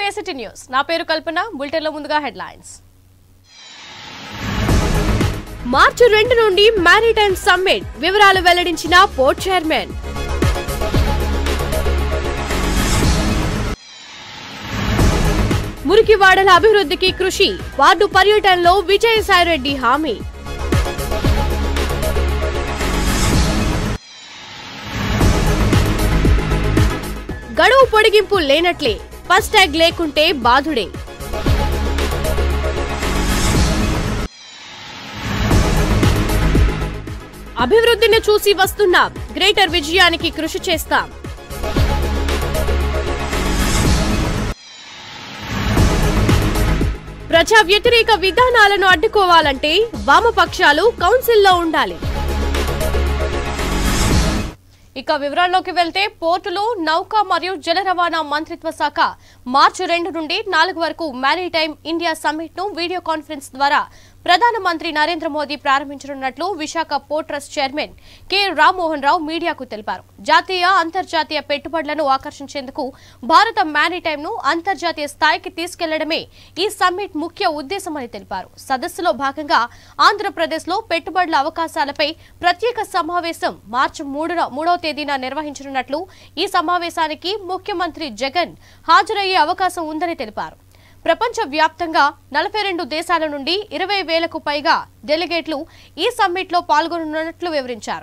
ACT news నా పేరు కల్పన బులెటిన్లో ముందుగా హెడ్లైన్స్ మార్చి రెండు నుండి మ్యారిటైమ్ సమ్మిట్ వివరాలు వెల్లడించిన పోర్ట్ చైర్మన్ మురికివాడల అభివృద్ధికి కృషి వార్డు పర్యటనలో విజయసాయిరెడ్డి హామీ గడువు పొడిగింపు లేనట్లే ఫస్ట్ ట్యాగ్ లేకుంటే బాధుడే అభివృద్ధిని చూసి వస్తున్నాం గ్రేటర్ విజయానికి కృషి చేస్తాం ప్రజా వ్యతిరేక విధానాలను అడ్డుకోవాలంటే వామపక్షాలు కౌన్సిల్లో ఉండాలి ఇక వివరాల్లోకి వెళ్తే పోర్టులు నౌక మరియు జల రవాణా మంత్రిత్వ శాఖ మార్చి రెండు నుండి నాలుగు వరకు మ్యారిటైమ్ ఇండియా సమ్మిట్ ను వీడియో కాన్ఫరెన్స్ ద్వారా ప్రధానమంత్రి నరేంద్ర మోదీ ప్రారంభించనున్నట్లు Visakha port trust chairman K Rammohan Rao మీడియాకు తెలిపారు జాతీయ అంతర్జాతీయ పెట్టుబడులను ఆకర్షించేందుకు భారత మ్యారిటైమ్ ను అంతర్జాతీయ స్థాయికి తీసుకెళ్లడమే ఈ సమ్మిట్ ముఖ్య ఉద్దేశమని తెలిపారు సదస్సులో భాగంగా ఆంధ్రప్రదేశ్లో పెట్టుబడుల అవకాశాలపై ప్రత్యేక సమావేశం మార్చి మూడున మూడవ తేదీన నిర్వహించనున్నట్లు ఈ సమావేశానికి ముఖ్యమంత్రి జగన్ హాజరయ్యే అవకాశం ఉందని తెలిపారు ప్రపంచ వ్యాప్తంగా నలభై రెండు దేశాల నుండి ఇరవై వేలకు పైగా డెలిగేట్లు ఈ సమ్మిట్లో పాల్గొనున్నట్లు వివరించారు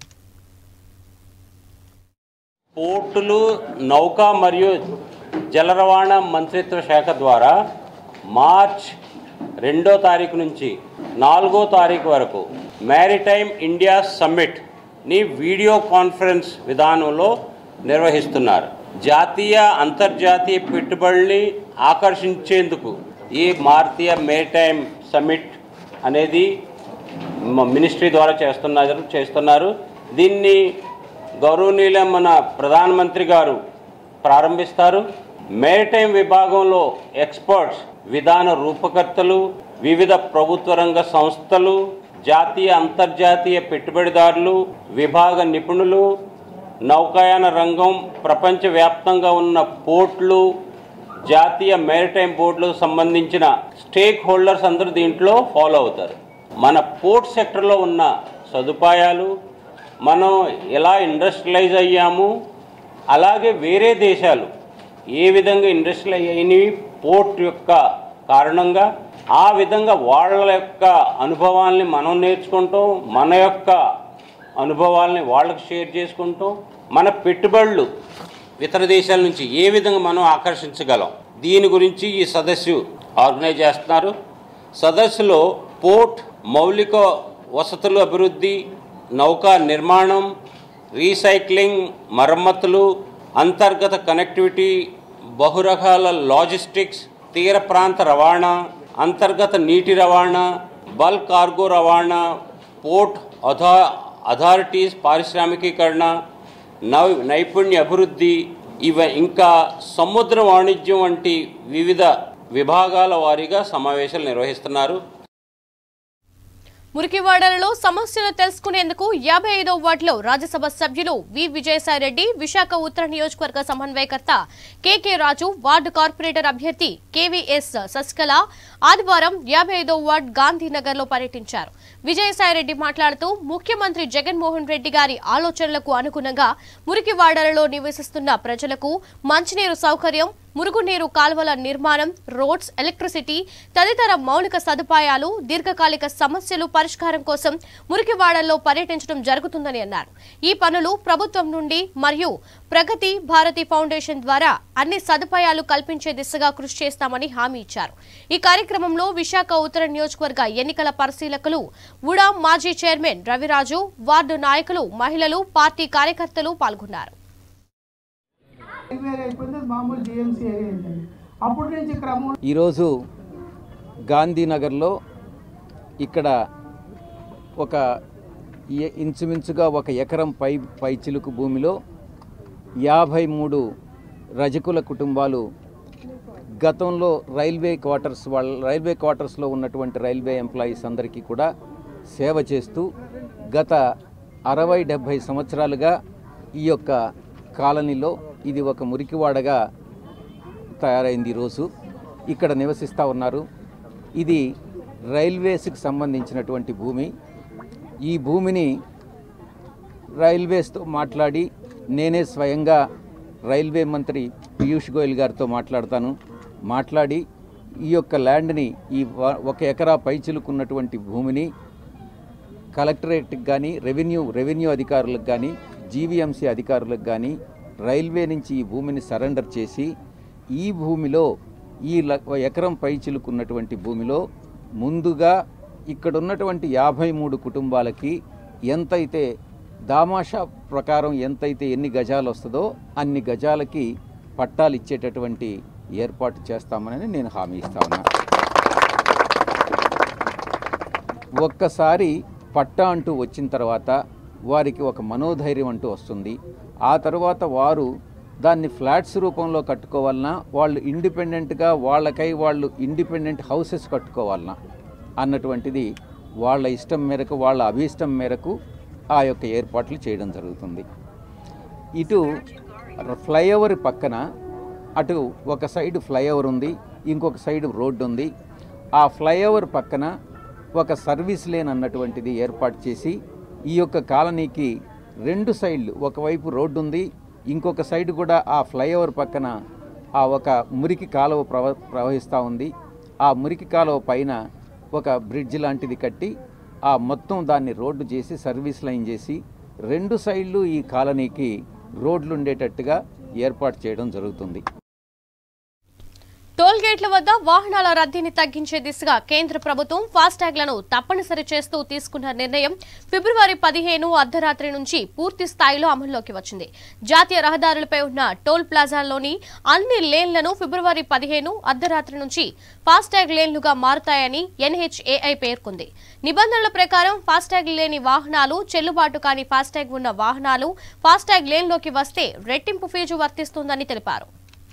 పోర్టులు నౌకా మరియు జల రవాణా మంత్రిత్వ శాఖ ద్వారా మార్చ్ రెండో తారీఖు నుంచి నాలుగో తారీఖు వరకు మ్యారిటైమ్ ఇండియా సమ్మిట్ని వీడియో కాన్ఫరెన్స్ విధానంలో నిర్వహిస్తున్నారు జాతీయ అంతర్జాతీయ పెట్టుబడుల్ని ఆకర్షించేందుకు ఈ భారతీయ మేరిటైమ్ సమ్మిట్ అనేది మ- మినిస్ట్రీ ద్వారా చేస్తున్నారు చేస్తున్నారు దీన్ని గౌరవనీయుల మన ప్రధానమంత్రి గారు ప్రారంభిస్తారు మేరిటైమ్ విభాగంలో ఎక్స్పర్ట్స్ విధాన రూపకర్తలు వివిధ ప్రభుత్వ రంగ సంస్థలు జాతీయ అంతర్జాతీయ పెట్టుబడిదారులు విభాగ నిపుణులు నౌకాయాన రంగం ప్రపంచవ్యాప్తంగా ఉన్న పోర్ట్లు జాతీయ మేరిటైమ్ బోర్డులకు సంబంధించిన స్టేక్ హోల్డర్స్ అందరూ దీంట్లో ఫాలో అవుతారు మన పోర్ట్ సెక్టర్లో ఉన్న సదుపాయాలు మనం ఎలా ఇండస్ట్రియలైజ్ అయ్యాము అలాగే వేరే దేశాలు ఏ విధంగా ఇండస్ట్రియల్ అయినవి పోర్ట్ యొక్క కారణంగా ఆ విధంగా వాళ్ళ యొక్క అనుభవాల్ని మనం నేర్చుకుంటాం మన యొక్క అనుభవాల్ని వాళ్ళకి షేర్ చేసుకుంటాం మన పెట్టుబడులు ఇతర దేశాల నుంచి ఏ విధంగా మనం ఆకర్షించగలం దీని గురించి ఈ సదస్సు ఆర్గనైజ్ చేస్తున్నారు సదస్సులో పోర్ట్ మౌలిక వసతులు అభివృద్ధి నౌకా నిర్మాణం రీసైక్లింగ్ మరమ్మతులు అంతర్గత కనెక్టివిటీ బహురకాల లాజిస్టిక్స్ తీర ప్రాంత రవాణా అంతర్గత నీటి రవాణా బల్క్ కార్గో రవాణా పోర్ట్ అథా అథారిటీస్ పారిశ్రామికీకరణ నై నైపుణ్య అభివృద్ధి ఇవ ఇంకా సముద్ర వాణిజ్యం వంటి వివిధ విభాగాల వారీగా సమావేశాలు నిర్వహిస్తున్నారు మురికివాడలలో సమస్యలు తెలుసుకునేందుకు యాభై ఐదో వార్డులో రాజ్యసభ సభ్యులు వి విజయసాయిరెడ్డి విశాఖ ఉత్తర నియోజకవర్గ సమన్వయకర్త కెకే రాజు వార్డు కార్పొరేటర్ అభ్యర్థి కేవీఎస్ శశికళ ఆదివారం యాభై ఐదో వార్డు గాంధీనగర్ లో పర్యటించారు విజయసాయిరెడ్డి మాట్లాడుతూ ముఖ్యమంత్రి జగన్మోహన్ రెడ్డి గారి ఆలోచనలకు అనుగుణంగా మురికివాడలలో నివసిస్తున్న ప్రజలకు మంచినీరు సౌకర్యం మురుగునీరు కాలువల నిర్మాణం రోడ్స్ ఎలక్ట్రిసిటీ తదితర మౌలిక సదుపాయాలు దీర్ఘకాలిక సమస్యలు పరిష్కారం కోసం మురికివాడల్లో పర్యటించడం జరుగుతుందని అన్నారు ఈ పనులు ప్రభుత్వం నుండి మరియు ప్రగతి భారతి ఫౌండేషన్ ద్వారా అన్ని సదుపాయాలు కల్పించే దిశగా కృషి చేస్తామని హామీ ఇచ్చారు ఈ కార్యక్రమంలో విశాఖ ఉత్తర నియోజకవర్గ ఎన్నికల పరిశీలకులు ఉడా మాజీ చైర్మన్ రవిరాజు వార్డు నాయకులు మహిళలు పార్టీ కార్యకర్తలు పాల్గొన్నారు వేరే అయిపోయింది అది మామూలు జిఎంసీ ఏరియా అయిందండి అప్పటి నుంచి క్రమం ఈరోజు గాంధీనగర్లో ఇక్కడ ఒక ఎ- ఇంచుమించుగా ఒక ఎకరం పై పై చిలుకు భూమిలో యాభై మూడు రజకుల కుటుంబాలు గతంలో రైల్వే క్వార్టర్స్ వాళ్ళ రైల్వే క్వార్టర్స్లో ఉన్నటువంటి రైల్వే ఎంప్లాయీస్ అందరికీ కూడా సేవ చేస్తూ గత అరవై డెబ్భై సంవత్సరాలుగా ఈ యొక్క కాలనీలో ఇది ఒక మురికివాడగా తయారైంది ఈరోజు ఇక్కడ నివసిస్తూ ఉన్నారు ఇది రైల్వేస్కి సంబంధించినటువంటి భూమి ఈ భూమిని రైల్వేస్తో మాట్లాడి నేనే స్వయంగా రైల్వే మంత్రి పీయూష్ గోయల్ గారితో మాట్లాడతాను మాట్లాడి ఈ యొక్క ల్యాండ్ని ఈ వ- ఒక ఎకరా పైచిలుకున్నటువంటి భూమిని కలెక్టరేట్కి కానీ రెవెన్యూ రెవెన్యూ అధికారులకు కానీ జీవీఎంసీ అధికారులకు కానీ రైల్వే నుంచి ఈ భూమిని సరెండర్ చేసి ఈ భూమిలో ఈ ల- ఎకరం పైచిలుకున్నటువంటి భూమిలో ముందుగా ఇక్కడ ఉన్నటువంటి యాభై మూడు కుటుంబాలకి ఎంతైతే దామాషా ప్రకారం ఎంతైతే ఎన్ని గజాలు వస్తుందో అన్ని గజాలకి పట్టాలు ఇచ్చేటటువంటి ఏర్పాటు చేస్తామని నేను హామీ ఇస్తా ఉన్నా ఒక్కసారి పట్టా అంటూ వచ్చిన తర్వాత వారికి ఒక మనోధైర్యం అంటూ వస్తుంది ఆ తర్వాత వారు దాన్ని ఫ్లాట్స్ రూపంలో కట్టుకోవాలన్నా వాళ్ళు ఇండిపెండెంట్గా వాళ్ళకై వాళ్ళు ఇండిపెండెంట్ హౌసెస్ కట్టుకోవాలన్నా అన్నటువంటిది వాళ్ళ ఇష్టం మేరకు వాళ్ళ అభీష్టం మేరకు ఆ యొక్క ఏర్పాట్లు చేయడం జరుగుతుంది ఇటు ఫ్లైఓవర్ పక్కన అటు ఒక సైడ్ ఫ్లైఓవర్ ఉంది ఇంకొక సైడ్ రోడ్డు ఉంది ఆ ఫ్లైఓవర్ పక్కన ఒక సర్వీస్ లేన్ అన్నటువంటిది ఏర్పాటు చేసి ఈ యొక్క కాలనీకి రెండు సైడ్లు ఒకవైపు రోడ్డు ఉంది ఇంకొక సైడ్ కూడా ఆ ఫ్లైఓవర్ పక్కన ఆ ఒక మురికి కాలువ ప్రవ ప్రవహిస్తూ ఉంది ఆ మురికి కాలువ పైన ఒక బ్రిడ్జ్ లాంటిది కట్టి ఆ మొత్తం దాన్ని రోడ్డు చేసి సర్వీస్ లైన్ చేసి రెండు సైడ్లు ఈ కాలనీకి రోడ్లు ఉండేటట్టుగా ఏర్పాటు చేయడం జరుగుతుంది టోల్ గేట్ల వద్ద వాహనాల రద్దీని తగ్గించే దిశగా కేంద్ర ప్రభుత్వం ఫాస్టాగ్లను తప్పనిసరి చేస్తూ తీసుకున్న నిర్ణయం ఫిబ్రవరి పదిహేను అర్ధరాత్రి నుంచి పూర్తి స్థాయిలో అమల్లోకి వచ్చింది జాతీయ రహదారులపై ఉన్న టోల్ ప్లాజాల్లోని అన్ని లేన్లను ఫిబ్రవరి పదిహేను అర్ధరాత్రి నుంచి ఫాస్టాగ్ లేన్లుగా మారుతాయని ఎన్హెచ్ఏఐ పేర్కొంది నిబంధనల ప్రకారం ఫాస్టాగ్ లేని వాహనాలు చెల్లుబాటు కాని ఫాస్టాగ్ ఉన్న వాహనాలు ఫాస్టాగ్ లేన్లోకి వస్తే రెట్టింపు ఫీజు వర్తిస్తుందని తెలిపారు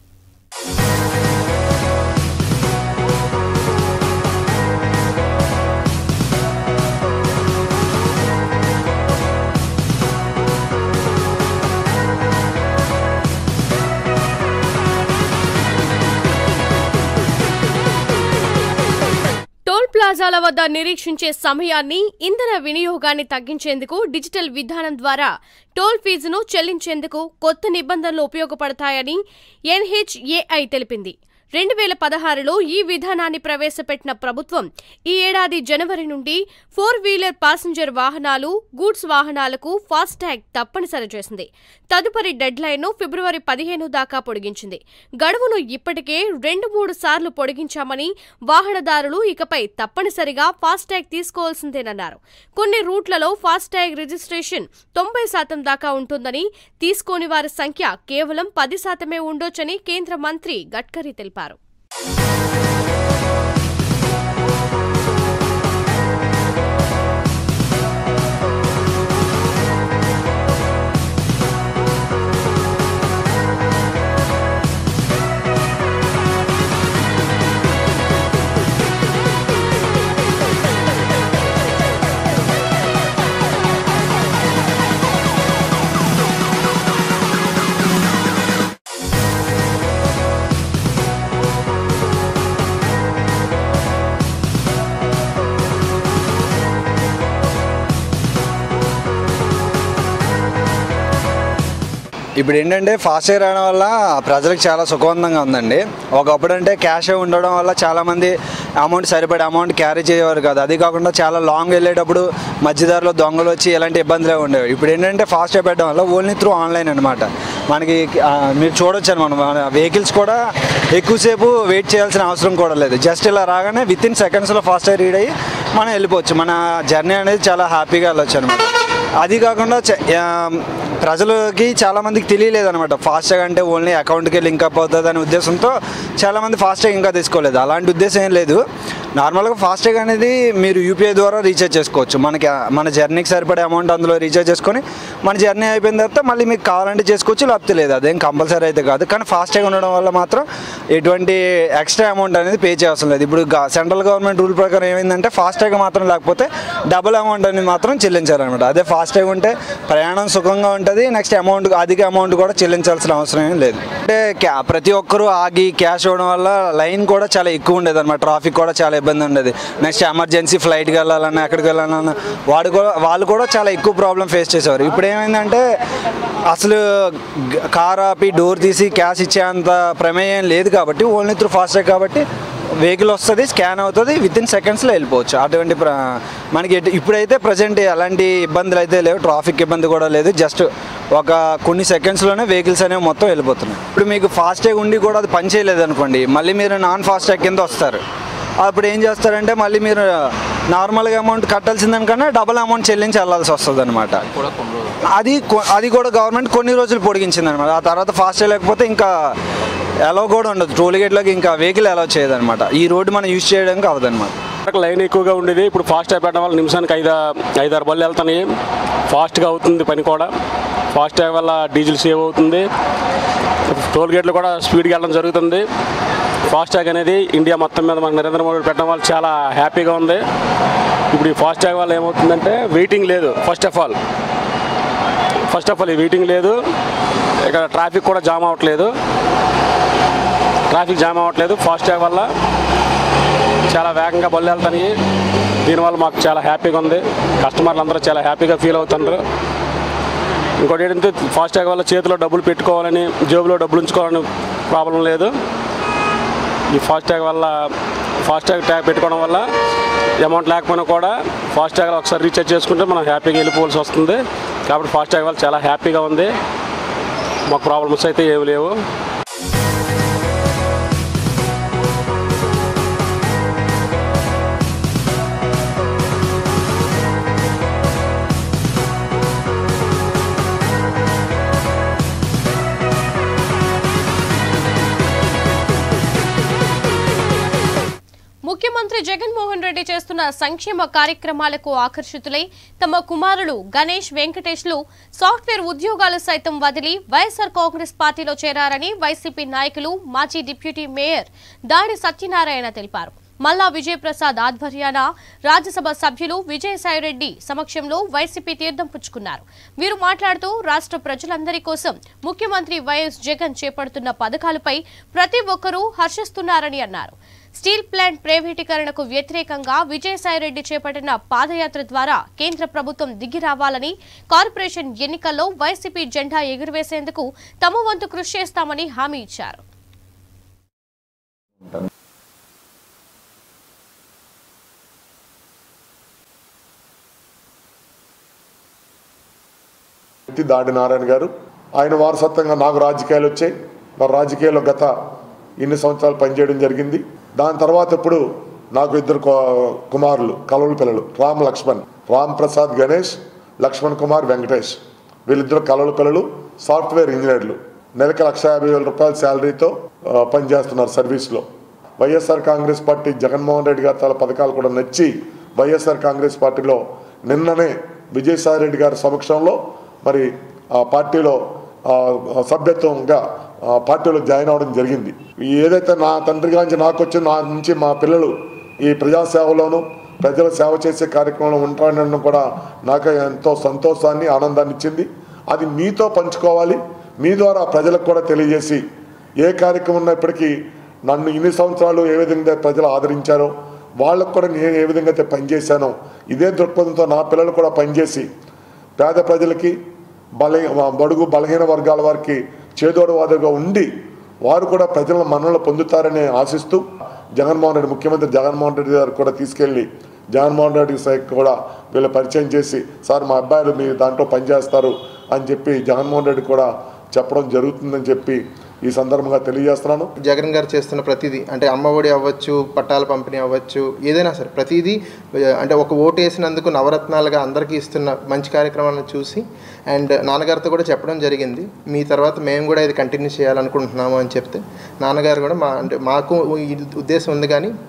టోల్ ప్లాజాల వద్ద నిరీక్షించే సమయాన్ని ఇంధన వినియోగాన్ని తగ్గించేందుకు డిజిటల్ విధానం ద్వారా టోల్ ఫీజును చెల్లించేందుకు కొత్త నిబంధనలు ఉపయోగపడతాయని ఎన్హెచ్ఏఐ తెలిపింది రెండు వేల పదహారులో ఈ విధానాన్ని ప్రవేశపెట్టిన ప్రభుత్వం ఈ ఏడాది జనవరి నుండి ఫోర్ వీలర్ ప్యాసింజర్ వాహనాలు గూడ్స్ వాహనాలకు ఫాస్టాగ్ తప్పనిసరి చేసింది తదుపరి డెడ్ లైన్ను ఫిబ్రవరి పదిహేను దాకా పొడిగించింది గడువును ఇప్పటికే రెండు మూడు సార్లు పొడిగించామని వాహనదారులు ఇకపై తప్పనిసరిగా ఫాస్టాగ్ తీసుకోవాల్సిందేనన్నారు కొన్ని రూట్లలో ఫాస్టాగ్ రిజిస్ట్రేషన్ తొంభై శాతం దాకా ఉంటుందని తీసుకోని వారి సంఖ్య కేవలం పది శాతమే ఉండొచ్చని కేంద్ర మంత్రి గడ్కరీ తెలిపారు ఇప్పుడు ఏంటంటే ఫాస్ట్గా రావడం వల్ల ప్రజలకు చాలా సుఖవంతంగా ఉందండి ఒకప్పుడు అంటే క్యాష్ ఉండడం వల్ల చాలామంది అమౌంట్ సరిపడే అమౌంట్ క్యారీ చేయవారు కాదు అది కాకుండా చాలా లాంగ్ వెళ్ళేటప్పుడు మధ్యదారిలో దొంగలు వచ్చి ఎలాంటి ఇబ్బందులే ఉండేవి ఇప్పుడు ఏంటంటే ఫాస్ట్గా పెట్టడం వల్ల ఓన్లీ త్రూ ఆన్లైన్ అనమాట మనకి ఆ, మీరు చూడొచ్చు అనమాట మన వెహికల్స్ కూడా ఎక్కువసేపు వెయిట్ చేయాల్సిన అవసరం కూడా లేదు జస్ట్ ఇలా రాగానే విత్ ఇన్ సెకండ్స్లో ఫాస్ట్గా రీడ్ అయ్యి మనం వెళ్ళిపోవచ్చు మన జర్నీ అనేది చాలా హ్యాపీగా వెళ్ళొచ్చు అనమాట అది కాకుండా చ- ఆ, ప్రజలకి చాలా మందికి తెలియలేదు అనమాట ఫాస్ట్గా అంటే ఓన్లీ అకౌంట్కి లింక్ అప్ అవుతుంది అనే ఉద్దేశంతో చాలా మంది ఫాస్ట్గా ఇంకా తీసుకోలేదు అలాంటి ఉద్దేశం ఏం లేదు నార్మల్గా ఫాస్టాగ్ అనేది మీరు యూపీఐ ద్వారా రీఛార్జ్ చేసుకోవచ్చు మనకి మన జర్నీకి సరిపడే అమౌంట్ అందులో రీఛార్జ్ చేసుకొని మన జర్నీ అయిపోయిన తర్వాత మళ్ళీ మీకు కావాలంటే చేసుకోవచ్చు లేకపోతే లేదు అదేం కంపల్సరీ అయితే కాదు కానీ ఫాస్టాగ్ ఉండడం వల్ల మాత్రం ఎటువంటి ఎక్స్ట్రా అమౌంట్ అనేది పే చేయాల్సిన లేదు ఇప్పుడు గా- సెంట్రల్ గవర్నమెంట్ రూల్ ప్రకారం ఏమైందంటే ఫాస్టాగ్ మాత్రం లేకపోతే డబుల్ అమౌంట్ అనేది మాత్రం చెల్లించాలన్నమాట అదే ఫాస్టాగ్ ఉంటే ప్రయాణం సుఖంగా ఉంటుంది నెక్స్ట్ అమౌంట్ అధిక అమౌంట్ కూడా చెల్లించాల్సిన అవసరం ఏం లేదు అంటే క్యా- ప్రతి ఒక్కరూ ఆగి క్యాష్ ఇవ్వడం వల్ల లైన్ కూడా చాలా ఎక్కువ ఉండేది అనమాట ట్రాఫిక్ కూడా చాలా ఇబ్బంది ఉండేది నెక్స్ట్ ఎమర్జెన్సీ ఫ్లైట్కి వెళ్ళాలన్నా ఎక్కడికి వెళ్ళాలన్నా వాడు కూడా వాళ్ళు కూడా చాలా ఎక్కువ ప్రాబ్లం ఫేస్ చేసేవారు ఇప్పుడు ఏమైందంటే అసలు గ- కార్ ఆపి డోర్ తీసి క్యాష్ ఇచ్చేంత ప్రమేయం లేదు కాబట్టి ఓన్లీ త్రూ ఫాస్టాగ్ కాబట్టి వెహికల్ వస్తుంది స్కాన్ అవుతుంది విత్ ఇన్ సెకండ్స్లో వెళ్ళిపోవచ్చు అటువంటి ప్ర- మనకి ఎటు- ఇప్పుడైతే ప్రజెంట్ అలాంటి ఇబ్బందులు అయితే లేవు ట్రాఫిక్ ఇబ్బంది కూడా లేదు జస్ట్ ఒక కొన్ని సెకండ్స్లోనే వెహికల్స్ అనేవి మొత్తం వెళ్ళిపోతున్నాయి ఇప్పుడు మీకు ఫాస్టాగ్ ఉండి కూడా అది పని చేయలేదు అనుకోండి మళ్ళీ మీరు నాన్ ఫాస్టాగ్ కింద వస్తారు అప్పుడు ఏం చేస్తారంటే మళ్ళీ మీరు నార్మల్గా అమౌంట్ కట్టాల్సిందానికన్నా డబుల్ అమౌంట్ చెల్లించి వెళ్ళాల్సి వస్తుంది అనమాట అది కొ- అది కూడా గవర్నమెంట్ కొన్ని రోజులు పొడిగించింది అనమాట ఆ తర్వాత ఫాస్ట్ లేకపోతే ఇంకా అలౌ కూడా ఉండదు టోల్ గేట్లోకి ఇంకా వెహికల్ అలౌ చేయదన్నమాట ఈ రోడ్డు మనం యూజ్ చేయడానికి అవదన్నమాట వరకు లైన్ ఎక్కువగా ఉండేది ఇప్పుడు ఫాస్ట్ అయిపోవడం వల్ల నిమిషానికి ఐదు ఐదారు బళ్ళు వెళ్తున్నాయి ఫాస్ట్గా అవుతుంది పని కూడా ఫాస్ట్ ట్యాగ్ వల్ల డీజిల్ సేవ్ అవుతుంది టోల్ గేట్లు కూడా స్పీడ్గా వెళ్ళడం జరుగుతుంది ఫాస్ట్ ట్యాగ్ అనేది ఇండియా మొత్తం మీద మన నరేంద్ర మోడీ పెట్టడం వల్ల చాలా హ్యాపీగా ఉంది ఇప్పుడు ఈ ఫాస్ట్ ట్యాగ్ వల్ల ఏమవుతుందంటే వెయిటింగ్ లేదు first of all first of all ఈ వెయిటింగ్ లేదు ఇక్కడ ట్రాఫిక్ కూడా జామ్ అవ్వట్లేదు ట్రాఫిక్ జామ్ అవ్వట్లేదు ఫాస్ట్ ట్యాగ్ వల్ల చాలా వేగంగా బళ్ళు వెళ్తాయి దీనివల్ల మాకు చాలా హ్యాపీగా ఉంది కస్టమర్లు అందరూ చాలా హ్యాపీగా ఫీల్ అవుతున్నారు ఇంకోటి ఏంటంటే ఫాస్ట్ ట్యాగ్ వల్ల చేతిలో డబ్బులు పెట్టుకోవాలని జేబులో డబ్బులు ఉంచుకోవాలని ప్రాబ్లం లేదు ఈ ఫాస్ట్ ట్యాగ్ వల్ల ఫాస్ట్ ట్యాగ్ ట్యాగ్ పెట్టుకోవడం వల్ల అమౌంట్ లేకపోయినా కూడా ఫాస్ట్ ట్యాగ్ ఒకసారి రీఛార్జ్ చేసుకుంటే మనం హ్యాపీగా వెళ్ళిపోవాల్సి వస్తుంది కాబట్టి ఫాస్ట్ ట్యాగ్ వల్ల చాలా హ్యాపీగా ఉంది మాకు ప్రాబ్లమ్స్ అయితే ఏమి లేవు ముఖ్యమంత్రి జగన్మోహన్ రెడ్డి చేస్తున్న సంక్షేమ కార్యక్రమాలకు ఆకర్షితులై తమ కుమారులు గణేష్ వెంకటేష్లు సాఫ్ట్వేర్ ఉద్యోగాలు సైతం వదిలి వైఎస్ఆర్ కాంగ్రెస్ పార్టీలో చేరారని వైసీపీ నాయకులు మాజీ డిప్యూటీ మేయర్ దాడి సత్యనారాయణ తెలిపారు మల్లా విజయప్రసాద్ ఆధ్వర్యాన రాజ్యసభ సభ్యులు విజయసాయిరెడ్డి సమక్షంలో వైసీపీ తీర్థం పుచ్చుకున్నారు వీరు మాట్లాడుతూ రాష్ట్ర ప్రజలందరి కోసం ముఖ్యమంత్రి వైఎస్ జగన్ చేపడుతున్న పథకాలపై ప్రతి ఒక్కరూ హర్షిస్తున్నారని అన్నారు స్టీల్ ప్లాంట్ ప్రైవేటీకరణకు వ్యతిరేకంగా విజయసాయిరెడ్డి చేపట్టిన పాదయాత్ర ద్వారా కేంద్ర ప్రభుత్వం దిగి రావాలని కార్పొరేషన్ ఎన్నికల్లో వైసీపీ జెండా ఎగురవేసేందుకు తమ వంతు కృషి చేస్తామని హామీ ఇచ్చారు వ్యక్తి దాడి నారాయణ గారు ఆయన వారసత్వంగా నాకు రాజకీయాలు వచ్చాయి మరి రాజకీయాల్లో గత ఇన్ని సంవత్సరాలు పనిచేయడం జరిగింది దాని తర్వాత ఇప్పుడు నాకు ఇద్దరు కు- కుమారులు కలవల పిల్లలు రామ్ లక్ష్మణ్ రామ్ ప్రసాద్ గణేష్ లక్ష్మణ్ కుమార్ వెంకటేష్ వీళ్ళిద్దరు కలవల పిల్లలు సాఫ్ట్వేర్ ఇంజనీర్లు నెలకి లక్ష యాభై వేల రూపాయల శాలరీతో ఆ, పనిచేస్తున్నారు సర్వీస్లో YSR Congress party Jaganmohan Reddy గారి తల పథకాలు కూడా నచ్చి వైఎస్ఆర్ కాంగ్రెస్ పార్టీలో నిన్ననే విజయసాయి రెడ్డి గారి సమక్షంలో మరి ఆ పార్టీలో ఆ, సభ్యత్వంగా ఆ, పార్టీలో జాయిన్ అవ్వడం జరిగింది ఏదైతే నా తండ్రి గాంచి నాకు వచ్చిన నా నుంచి మా పిల్లలు ఈ ప్రజాసేవలోను ప్రజల సేవ చేసే కార్యక్రమంలో ఉంటానడం కూడా నాకు ఎంతో సంతోషాన్ని ఆనందాన్ని ఇచ్చింది అది మీతో పంచుకోవాలి మీ ద్వారా ప్రజలకు కూడా తెలియజేసి ఏ కార్యక్రమం ఉన్నప్పటికీ నన్ను ఇన్ని సంవత్సరాలు ఏ విధంగా ప్రజలు ఆదరించారో వాళ్ళకు కూడా నేను ఏ విధంగా అయితే పనిచేశానో ఇదే దృక్పథంతో నా పిల్లలు కూడా పనిచేసి పేద ప్రజలకి బల బడుగు బలహీన వర్గాల వారికి చేదోడవాదుగా ఉండి వారు కూడా ప్రజల మన్ననలు పొందుతారని ఆశిస్తూ జగన్మోహన్ రెడ్డి ముఖ్యమంత్రి జగన్మోహన్ రెడ్డి గారు కూడా తీసుకెళ్ళి జగన్మోహన్ రెడ్డి సైకి కూడా వీళ్ళు పరిచయం చేసి సార్ మా అబ్బాయిలు మీ దాంట్లో పనిచేస్తారు అని చెప్పి జగన్మోహన్ రెడ్డి కూడా చెప్పడం జరుగుతుందని చెప్పి ఈ సందర్భంగా తెలియజేస్తున్నాను జగన్ గారు చేస్తున్న ప్రతిదీ అంటే అమ్మఒడి అవ్వచ్చు పట్టాల పంపిణీ అవ్వచ్చు ఏదైనా సరే ప్రతిదీ ఆ, అంటే ఒక ఓటు వేసినందుకు నవరత్నాలుగా అందరికీ ఇస్తున్న మంచి కార్యక్రమాలను చూసి అండ్ నాన్నగారితో కూడా చెప్పడం జరిగింది మీ తర్వాత మేము కూడా ఇది కంటిన్యూ చేయాలనుకుంటున్నాము అని చెప్తే నాన్నగారు కూడా మా అంటే మాకు ఈ ఉద్దేశం ఉంది కానీ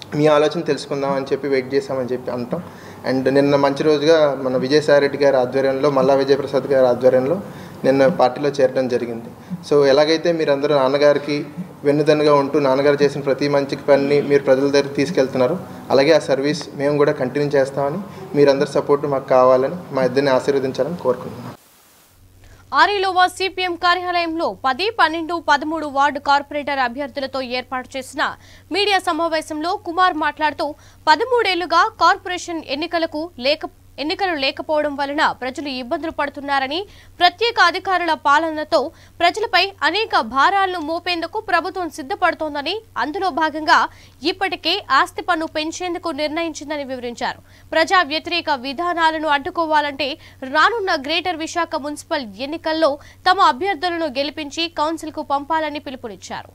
మీ ఆలోచన తెలుసుకుందాం అని చెప్పి వెయిట్ చేసామని చెప్పి అంటాం అండ్ నిన్న మంచి రోజుగా మన విజయసాయి రెడ్డి గారి ఆధ్వర్యంలో మల్లా విజయప్రసాద్ గారి ఆధ్వర్యంలో నిన్న పార్టీలో చేరడం జరిగింది సో ఎలాగైతే మీరందరూ నాన్నగారికి వెన్నుదన్నుగా ఉంటూ నాన్నగారు చేసిన ప్రతి మంచి పనిని మీరు ప్రజల దగ్గరికి తీసుకెళ్తున్నారు అలాగే ఆ సర్వీస్ మేము కూడా కంటిన్యూ చేస్తామని మీరందరి సపోర్ట్ మాకు కావాలని మా ఇద్దరిని ఆశీర్వదించాలని కోరుకుంటున్నాం ఆరిలోవా సిపిఎం కార్యాలయంలో పది పన్నెండు పదమూడు వార్డు కార్పొరేటర్ అభ్యర్థులతో ఏర్పాటు చేసిన మీడియా సమావేశంలో కుమార్ మాట్లాడుతూ పదమూడేళ్లుగా కార్పొరేషన్ ఎన్నికలకు లేక ఎన్నికలు లేకపోవడం వలన ప్రజలు ఇబ్బందులు పడుతున్నారని ప్రత్యేక అధికారుల పాలనతో ప్రజలపై అనేక భారాలను మోపేందుకు ప్రభుత్వం సిద్ధపడుతోందని అందులో భాగంగా ఇప్పటికే ఆస్తి పన్ను పెంచేందుకు నిర్ణయించిందని వివరించారు ప్రజా వ్యతిరేక విధానాలను అడ్డుకోవాలంటే రానున్న గ్రేటర్ విశాఖ మున్సిపల్ ఎన్నికల్లో తమ అభ్యర్థులను గెలిపించి కౌన్సిల్కు పంపాలని పిలుపునిచ్చారు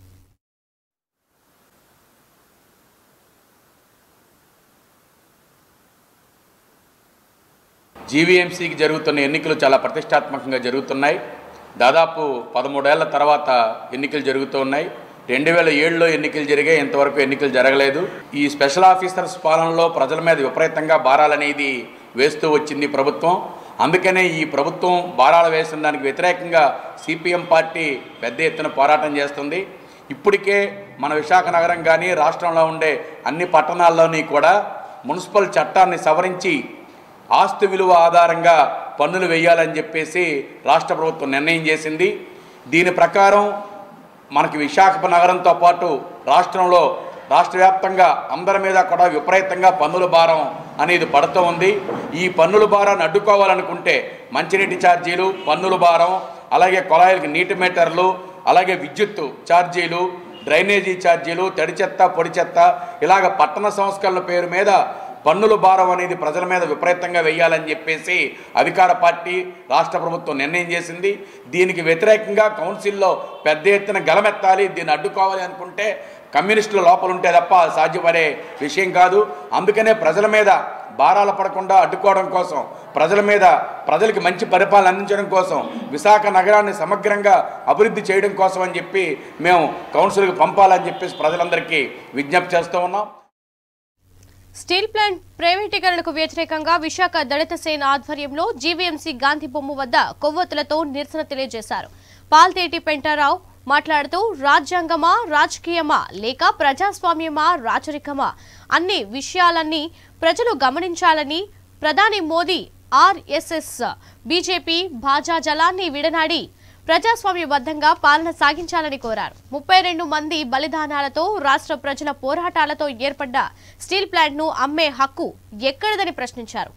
జీవీఎంసీకి జరుగుతున్న ఎన్నికలు చాలా ప్రతిష్టాత్మకంగా జరుగుతున్నాయి దాదాపు పదమూడేళ్ల తర్వాత ఎన్నికలు జరుగుతూ ఉన్నాయి రెండు వేల ఏడులో ఎన్నికలు జరిగాయి ఇంతవరకు ఎన్నికలు జరగలేదు ఈ స్పెషల్ ఆఫీసర్స్ పాలనలో ప్రజల మీద విపరీతంగా భారాలనేది వేస్తూ వచ్చింది ప్రభుత్వం అందుకనే ఈ ప్రభుత్వం భారాలు వేసిన దానికి వ్యతిరేకంగా సిపిఎం పార్టీ పెద్ద ఎత్తున పోరాటం చేస్తుంది ఇప్పటికే మన విశాఖ నగరం కానీ రాష్ట్రంలో ఉండే అన్ని పట్టణాల్లోని కూడా మున్సిపల్ చట్టాన్ని సవరించి ఆస్తి విలువ ఆధారంగా పన్నులు వేయాలని చెప్పేసి రాష్ట్ర ప్రభుత్వం నిర్ణయం చేసింది దీని ప్రకారం మనకి విశాఖ నగరంతో పాటు రాష్ట్రంలో రాష్ట్ర వ్యాప్తంగా అందరి మీద కూడా విపరీతంగా పన్నుల భారం అనేది పడుతూ ఉంది ఈ పన్నుల భారాన్ని అడ్డుకోవాలనుకుంటే మంచినీటి ఛార్జీలు పన్నుల భారం అలాగే కుళాయిలకి నీటి మీటర్లు అలాగే విద్యుత్తు ఛార్జీలు డ్రైనేజీ ఛార్జీలు తడి చెత్త పొడి చెత్త ఇలాగ పట్టణ సంస్కరణల పేరు మీద పన్నుల భారం అనేది ప్రజల మీద విపరీతంగా వేయాలని చెప్పేసి అధికార పార్టీ రాష్ట్ర ప్రభుత్వం నిర్ణయం చేసింది దీనికి వ్యతిరేకంగా కౌన్సిల్లో పెద్ద ఎత్తున గలమెత్తాలి దీన్ని అడ్డుకోవాలి అనుకుంటే కమ్యూనిస్టుల లోపల ఉంటే తప్ప అది సాధ్యపడే విషయం కాదు అందుకనే ప్రజల మీద భారాలు పడకుండా అడ్డుకోవడం కోసం ప్రజల మీద ప్రజలకి మంచి పరిపాలన అందించడం కోసం విశాఖ నగరాన్ని సమగ్రంగా అభివృద్ధి చేయడం కోసం అని చెప్పి మేము కౌన్సిల్కి పంపాలని చెప్పేసి ప్రజలందరికీ విజ్ఞప్తి చేస్తూ ఉన్నాం స్టీల్ ప్లాంట్ ప్రైవేటీకరణకు వ్యతిరేకంగా విశాఖ దళిత సేన ఆధ్వర్యంలో జీవీఎంసీ గాంధీ బొమ్మ వద్ద కొవ్వొత్తులతో నిరసన తెలియజేశారు పాల్తేటి పెంటారావు మాట్లాడుతూ రాజ్యాంగమా రాజకీయమా లేక ప్రజాస్వామ్యమా రాచరికమా అన్ని విషయాలన్నీ ప్రజలు గమనించాలని ప్రధాని మోదీ ఆర్ఎస్ఎస్ బీజేపీ భాజా జలాన్ని విడనాడి ప్రజాస్వామ్యబద్ధంగా పాలన సాగించాలని కోరారు ముప్పై రెండు మంది బలిదానాలతో రాష్ట్ర ప్రజల పోరాటాలతో ఏర్పడ్డ స్టీల్ ప్లాంట్ ను అమ్మే హక్కు ఎక్కడిదని ప్రశ్నించారు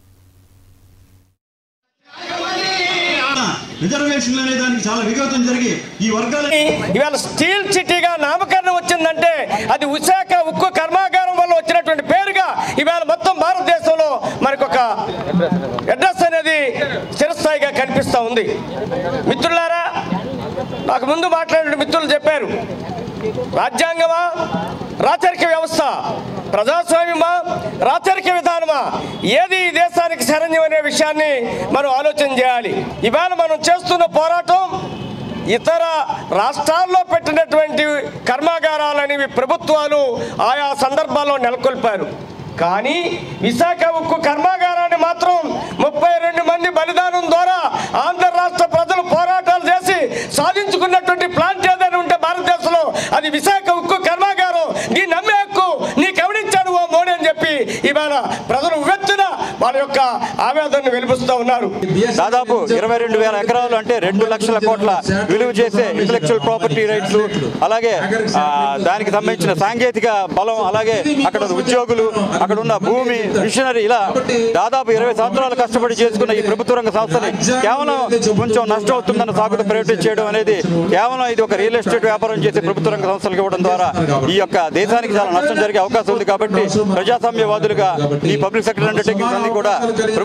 రిజర్వేషన్లు అనే దానికి చాలా విఘాతం జరిగి ఈ వర్గాల ఇవాళ స్టీల్ సిటీగా నామకరణం వచ్చిందంటే అది విశాఖ ఉక్కు కర్మాగారం వల్ల వచ్చినటువంటి పేరుగా ఇవాళ మొత్తం భారతదేశంలో మనకు ఒక అడ్రస్ అనేది చిరస్థాయిగా కనిపిస్తూ ఉంది మిత్రులారా నాకు ముందు మాట్లాడిన మిత్రులు చెప్పారు రాజ్యాంగమా రాచరిక వ్యవస్థ ప్రజాస్వామ్యమా రాచరిక విధానమా ఏది ఈ దేశానికి శరణ్యం అనే విషయాన్ని మనం ఆలోచన చేయాలి ఇవాళ మనం చేస్తున్న పోరాటం ఇతర రాష్ట్రాల్లో పెట్టినటువంటి కర్మాగారాలనేవి ప్రభుత్వాలు ఆయా సందర్భాల్లో నెలకొల్పారు కానీ విశాఖ ఉక్కు కర్మాగారాన్ని మాత్రం ముప్పై రెండు మంది బలిదానం ద్వారా ఆంధ్ర రాష్ట్ర ప్రజలు పోరాటాలు చేసి సాధించుకున్నటువంటి ప్లాంట్ ఏదైనా ఉంటే భారతదేశంలో అది విశాఖ ఉక్కు కర్మాగారం నీ నమ్మే హక్కు నీకు ఎవడిచ్చాడు ఓ మోడీ అని చెప్పి ఇవాళ ప్రజలు ఉవ్వెత్తున వాళ్ళ యొక్క ఆవేదనను వెలిపిస్తూ ఉన్నారు దాదాపు ఇరవై రెండు వేల ఎకరాలు అంటే రెండు లక్షల కోట్ల విలువ చేసే ఇంటలెక్చువల్ ప్రాపర్టీ రైట్స్ అలాగే ఆ, దానికి సంబంధించిన సాంకేతిక బలం అలాగే అక్కడ ఉన్న ఉద్యోగులు అక్కడ ఉన్న భూమి మిషనరీ ఇలా దాదాపు ఇరవై సంవత్సరాలు కష్టపడి చేసుకున్న ఈ ప్రభుత్వ రంగ సంస్థని కేవలం కొంచెం నష్టం అవుతుందన్న సాగుతో ప్రైవేటైజ్ చేయడం అనేది కేవలం ఇది ఒక రియల్ ఎస్టేట్ వ్యాపారం చేసే ప్రభుత్వ రంగ సంస్థలకు ఇవ్వడం ద్వారా ఈ యొక్క దేశానికి చాలా నష్టం జరిగే అవకాశం ఉంది కాబట్టి ప్రజాస్వామ్యవాదులుగా ఈ పబ్లిక్ సెక్టర్ అండర్టేకింగ్స్ అన్ని కూడా ప్రభుత్వ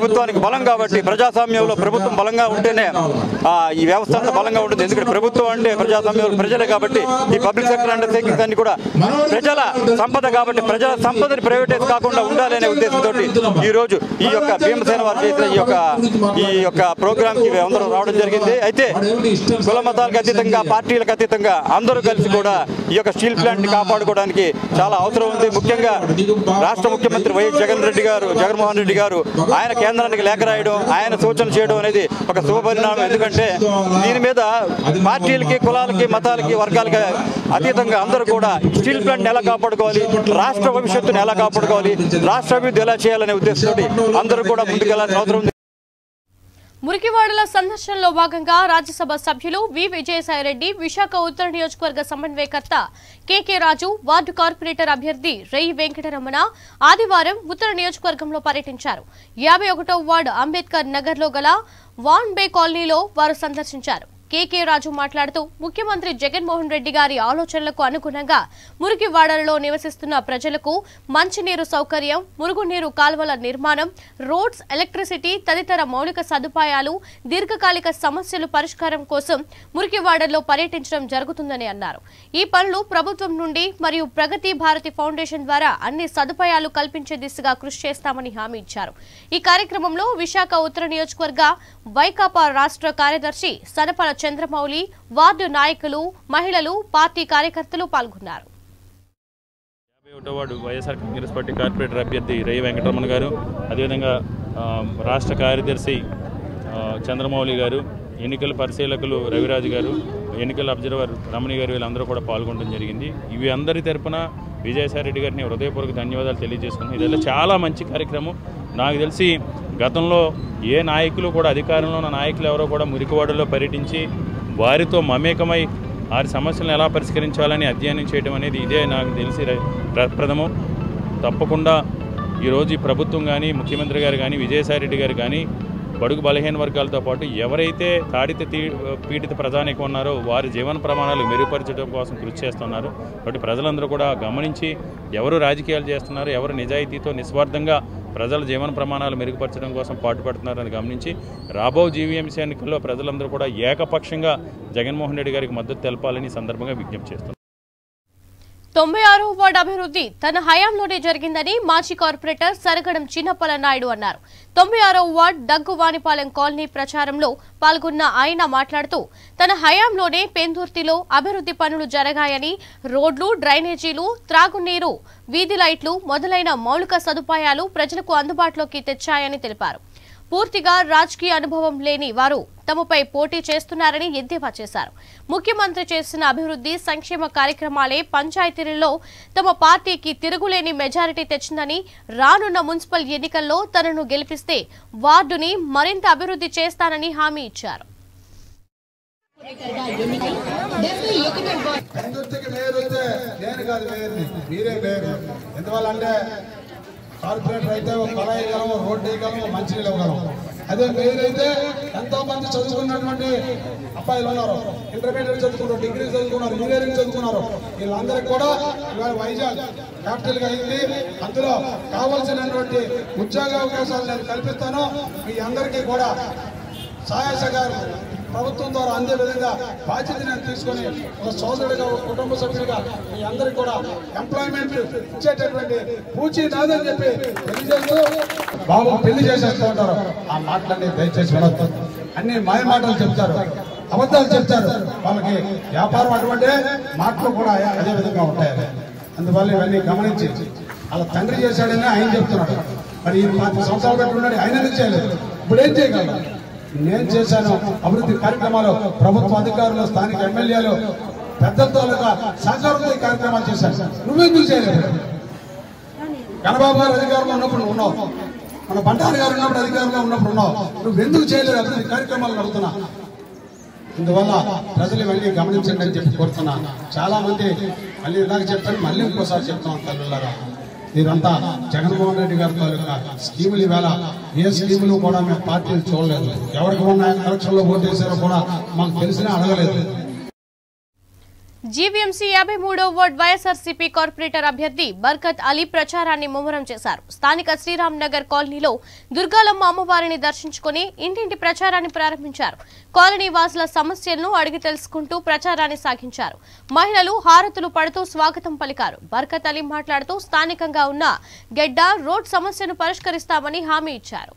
ప్రభుత్వానికి బలం కాబట్టి ప్రజాస్వామ్యంలో ప్రభుత్వం బలంగా ఉంటేనే ఆ, ఈ వ్యవస్థ అంతా బలంగా ఉంటుంది ఎందుకంటే ప్రభుత్వం అంటే ప్రజాస్వామ్యంలో ప్రజలే కాబట్టి ఈ పబ్లిక్ సెక్టర్ అండర్టేకింగ్స్ అన్ని కూడా ప్రజల సంపద కాబట్టి ప్రజల సంపదని ప్రైవేటైజ్ కాకుండా ఉండాలనే ఉద్దేశంతో ఈ రోజు ఈ యొక్క భీమసేన వారు చేసిన ఈ యొక్క ఈ యొక్క ప్రోగ్రామ్ కి అందరూ రావడం జరిగింది అయితే కుల మతాలకు అతీతంగా పార్టీలకు అతీతంగా అందరూ కలిసి కూడా ఈ యొక్క స్టీల్ ప్లాంట్ ని కాపాడుకోవడానికి చాలా అవసరం ఉంది ముఖ్యంగా రాష్ట్ర ముఖ్యమంత్రి వైఎస్ జగన్ రెడ్డి గారు జగన్మోహన్ రెడ్డి గారు ఆయన కేంద్రానికి లేఖ రాయడం ఆయన సూచనలు చేయడం అనేది ఒక శుభ పరిణామం ఎందుకంటే దీని మీద పార్టీలకి కులాలకి మతాలకి వర్గాలకి అతీతంగా అందరూ కూడా స్టీల్ ప్లాంట్ ఎలా కాపాడుకోవాలి రాష్ట్ర భవిష్యత్తును ఎలా కాపాడుకోవాలి రాష్ట్ర అభివృద్ధి ఎలా చేయాలనే ఉద్దేశంతో అందరూ కూడా ముందుకెళ్లాల్సిన అవసరం ఉంది మురికివాడల సందర్శనలో భాగంగా రాజ్యసభ సభ్యులు వి విజయసాయిరెడ్డి విశాఖ ఉత్తర నియోజకవర్గ సమన్వయకర్త కెకే రాజు వార్డు కార్పొరేటర్ అభ్యర్థి రెయ్యి వెంకటరమణ ఆదివారం ఉత్తర నియోజకవర్గంలో పర్యటించారు యాభై ఒకటో వార్డు అంబేద్కర్ నగర్లో గల వాన్ బే కాలనీలో వారు సందర్శించారు కేకే రాజు మాట్లాడుతూ ముఖ్యమంత్రి జగన్మోహన్ రెడ్డి గారి ఆలోచనలకు అనుగుణంగా మురికివాడలలో నివసిస్తున్న ప్రజలకు మంచినీరు సౌకర్యం మురుగునీరు కాల్వల నిర్మాణం రోడ్స్ ఎలక్ట్రిసిటీ తదితర మౌలిక సదుపాయాలు దీర్ఘకాలిక సమస్యలు పరిష్కారం కోసం మురికివాడల్లో పర్యటించడం జరుగుతుందని అన్నారు ఈ పనులు ప్రభుత్వం నుండి మరియు ప్రగతి భారతి ఫౌండేషన్ ద్వారా అన్ని సదుపాయాలు కల్పించే దిశగా కృషి చేస్తామని హామీ ఇచ్చారు ఈ కార్యక్రమంలో విశాఖ ఉత్తర నియోజకవర్గ వైకాపా రాష్ట్ర కార్యదర్శి సనపల చంద్రమౌళి వార్డు నాయకులు మహిళలు పార్టీ కార్యకర్తలు పాల్గొన్నారు యాభై ఒకటో ward YSR Congress party corporator అభ్యర్థి రై వెంకటరమణ గారు అదేవిధంగా ఆ, రాష్ట్ర కార్యదర్శి ఆ, చంద్రమౌళి గారు ఎన్నికల పరిశీలకులు రవిరాజు గారు ఎన్నికల అబ్జర్వర్ రమణి గారు వీళ్ళందరూ కూడా పాల్గొనడం జరిగింది ఇవి అందరి తరపున విజయసాయి రెడ్డి గారిని హృదయపూర్వక ధన్యవాదాలు తెలియజేసుకుంటున్నాను ఇదెల్లా చాలా మంచి కార్యక్రమం నాకు తెలిసి గతంలో ఏ నాయకులు కూడా అధికారంలో ఉన్న నాయకులు ఎవరో కూడా మురికివాడలో పర్యటించి వారితో మమేకమై వారి సమస్యలను ఎలా పరిష్కరించాలని అధ్యయనం చేయడం అనేది ఇదే నాకు తెలిసి ర- ప్ర- ప్రథమం తప్పకుండా ఈరోజు ఈ ప్రభుత్వం కానీ ముఖ్యమంత్రి గారు కానీ విజయసాయిరెడ్డి గారు కానీ బడుగు బలహీన వర్గాలతో పాటు ఎవరైతే తాడిత తీ పీడిత ప్రధానికం ఉన్నారో వారి జీవన ప్రమాణాలు మెరుగుపరచడం కోసం కృషి చేస్తున్నారు కాబట్టి ప్రజలందరూ కూడా గమనించి ఎవరు రాజకీయాలు చేస్తున్నారు ఎవరు నిజాయితీతో నిస్వార్థంగా ప్రజల జీవన ప్రమాణాలు మెరుగుపరచడం కోసం పాటుపడుతున్నారని గమనించి రాబో జీవీఎంసీ ఎన్నికల్లో ప్రజలందరూ కూడా ఏకపక్షంగా జగన్మోహన్ రెడ్డి గారికి మద్దతు తెలపాలని ఈ సందర్భంగా విజ్ఞప్తి చేస్తున్నారు తొంభై ఆరో వార్డు అభివృద్ధి తన హయాంలోనే జరిగిందని మాజీ కార్పొరేటర్ సరగడం చిన్నప్పల నాయుడు అన్నారు తొంభై ఆరో వార్డు దగ్గు వానిపాలెం కాలనీ ప్రచారంలో పాల్గొన్న ఆయన మాట్లాడుతూ తన హయాంలోనే పెందుర్తిలో అభివృద్ధి పనులు జరగాయని రోడ్లు డ్రైనేజీలు త్రాగునీరు వీధి లైట్లు మొదలైన మౌలిక సదుపాయాలు ప్రజలకు అందుబాటులోకి తెచ్చాయని తెలిపారు పూర్తిగా రాజకీయ అనుభవం లేని వారు తమపై పోటీ చేస్తున్నారని ఎద్దేవా చేశారు ముఖ్యమంత్రి చేసిన అభివృద్ధి సంక్షేమ కార్యక్రమాలే పంచాయతీలలో తమ పార్టీకి తిరుగులేని మెజారిటీ తెచ్చిందని రానున్న మున్సిపల్ ఎన్నికల్లో తనను గెలిపిస్తే వార్డుని మరింత అభివృద్ధి చేస్తానని హామీ ఇచ్చారు పెందుర్తికి మేయర్ వస్తే నేను కాదు మేయర్ని మీరే మేయర్ ఎందువల్ల అంటే కార్పొరేటర్ అయితే ఒక కొల వేయగలము రోడ్డు వేయగలము మంచినీళ్ళు ఇవ్వగలము అదే మేయర్ అయితే ఎంతో మంది చదువుకున్నటువంటి అబ్బాయిలు ఉన్నారు ఇంటర్మీడియట్ చదువుకున్నారు డిగ్రీ చదువుకున్నారు ఇంజనీరింగ్ చదువుకున్నారు వీళ్ళందరికీ కూడా ఇవాళ వైజాగ్ క్యాపిటల్ గా అయింది అందులో కావాల్సినటువంటి ఉద్యోగ అవకాశాలు నేను కల్పిస్తాను మీ అందరికీ కూడా సహాయ సహకారం ప్రభుత్వం ద్వారా అందే విధంగా బాధ్యత నేను తీసుకొని ఒక సోదరుడిగా ఒక కుటుంబ సభ్యుడిగా మీ అందరికీ కూడా ఎంప్లాయ్మెంట్ ఇచ్చేటటువంటి పూచి నాదని చెప్పి తెలియజేస్తూ బాబు పెళ్లి చేసేస్తూ ఉంటారు ఆ మాటలన్నీ దయచేసి వినొద్దు అన్ని మాయ మాటలు చెప్తారు అబద్ధాలు చెప్తారు వాళ్ళకి వ్యాపారం అటువంటి మాటలు కూడా అదే విధంగా ఉంటాయి అందువల్ల ఇవన్నీ గమనించి వాళ్ళ తండ్రి చేశాడని ఆయన చెప్తున్నాడు మరి ఈ పాతి సంవత్సరాలు పెట్టుకున్నాడు ఆయన ఎందుకు చేయలేదు ఇప్పుడు ఏం చేయగలరు నేను చేశాను అభివృద్ధి కార్యక్రమాలు ప్రభుత్వ అధికారులు స్థానిక ఎమ్మెల్యేలు పెద్దలతో సహకారంతో ఈ కార్యక్రమాలు చేశాను నువ్వెందుకు చేయలేదు కనబాబు గారు అధికారంలో ఉన్నప్పుడు ఉన్నావు మన బంటారు గారు ఉన్నప్పుడు అధికారంలో ఉన్నప్పుడు ఉన్నావు నువ్వెందుకు చేయలేదు అభివృద్ధి కార్యక్రమాలు నడుతున్నా అందువల్ల ప్రజలు ఇవన్నీ గమనించండి అని చెప్పి కోరుతున్నా చాలా మంది మళ్ళీ ఇందాక చెప్పాను మళ్ళీ ఇంకోసారి చెప్తున్నాం తల్లులారా మీరంతా జగన్మోహన్ రెడ్డి గారి తాలూకా స్కీములు ఈవేళ ఏ స్కీములు కూడా మేము పార్టీలు చూడలేదు ఎవరికి ఉన్న ఎలక్షన్ లో ఓటు వేసారో కూడా మాకు తెలిసినా అడగలేదు జీవీఎంసీ యాభై మూడో వార్డ్ వైఎస్ఆర్సీపీ కార్పొరేటర్ అభ్యర్థి బర్కత్ అలీ ప్రచారాన్ని ముమ్మరం చేశారు స్థానిక శ్రీరామ్ నగర్ కాలనీలో దుర్గాలమ్మ అమ్మవారిని దర్శించుకుని ఇంటింటి ప్రచారాన్ని ప్రారంభించారు కాలనీ వాసుల సమస్యలను అడిగి తెలుసుకుంటూ ప్రచారాన్ని సాగించారు మహిళలు హారతులు పడుతూ స్వాగతం పలికారు బర్కత్ అలీ మాట్లాడుతూ స్థానికంగా ఉన్న గెడ్డ రోడ్ సమస్యను పరిష్కరిస్తామని హామీ ఇచ్చారు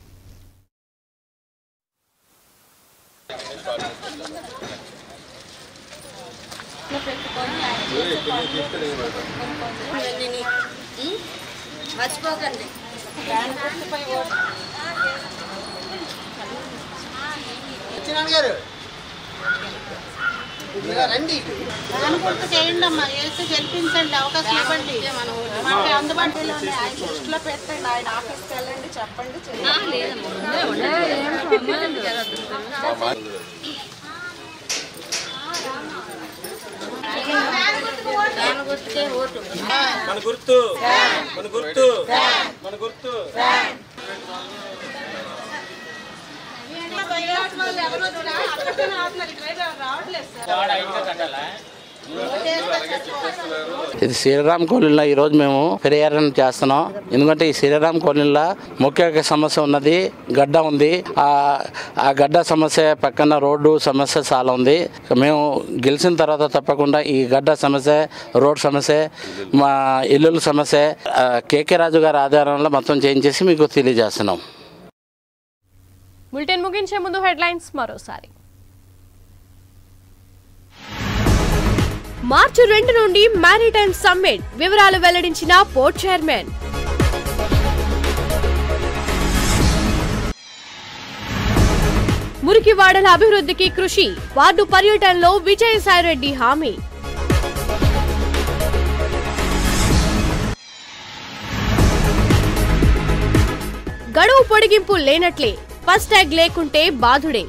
మర్చిపోకండి గారు రండి అనుకుంటూ చేయండి అమ్మా వేసి గెలిపించండి అవకాశం ఇవ్వండి మాకు అందుబాటులో ఉన్నాయి. ఆయన దృష్టిలో పెట్టండి ఆయన ఆఫీస్కి వెళ్ళండి చెప్పండి ఓటు మన గుర్తు మన గుర్తు మన గుర్తు ఇది శ్రీరామ్ కాలనీలో ఈరోజు మేము ఫిర్యాదు చేస్తున్నాం ఎందుకంటే ఈ శ్రీరామ్ కాలనీలో ముఖ్య సమస్య ఉన్నది గడ్డ ఉంది ఆ ఆ గడ్డ సమస్య పక్కన రోడ్డు సమస్య చాలా ఉంది మేము గెలిచిన తర్వాత తప్పకుండా ఈ గడ్డ సమస్య రోడ్ సమస్య మా ఇల్లుల సమస్య ఆ, కేకే రాజు గారి ఆధారంలో మొత్తం చేంజ్ చేసి మీకు తెలియజేస్తున్నాం బులెటిన్ ముగించే ముందు హెడ్లైన్స్ మరోసారి మార్చి రెండు నుండి మారిటైమ్ సమ్మిట్ వివరాలు వెల్లడించిన పోర్ట్ చైర్మన్ మురికివాడల అభివృద్ధికి కృషి వార్డు పర్యటనలో విజయసాయిరెడ్డి హామీ గడువు పొడిగింపు లేనట్లే ఫస్ట్ ట్యాగ్ లేకుంటే బాధుడే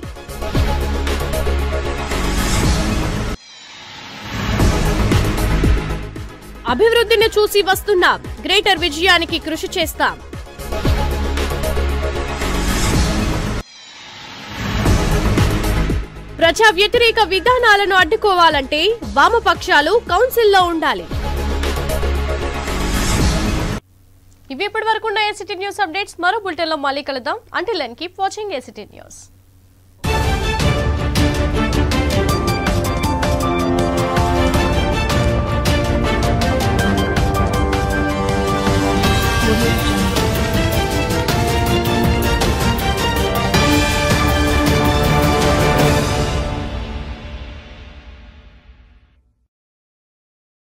అభివృద్ధిని చూసి వస్తున్నాం గ్రేటర్ విజయానికి కృషి చేస్తాం ప్రజా వ్యతిరేక విధానాలను అడ్డుకోవాలంటే వామపక్షాలు కౌన్సిల్లో ఉండాలి ఇవి ఇప్పటి వరకు ఉన్న ఏసీటీ న్యూస్ అప్డేట్స్ మరో బులెటిన్లో మళ్ళీ కలుద్దాం అంటే కీప్ వాచింగ్ ఏసీటీ న్యూస్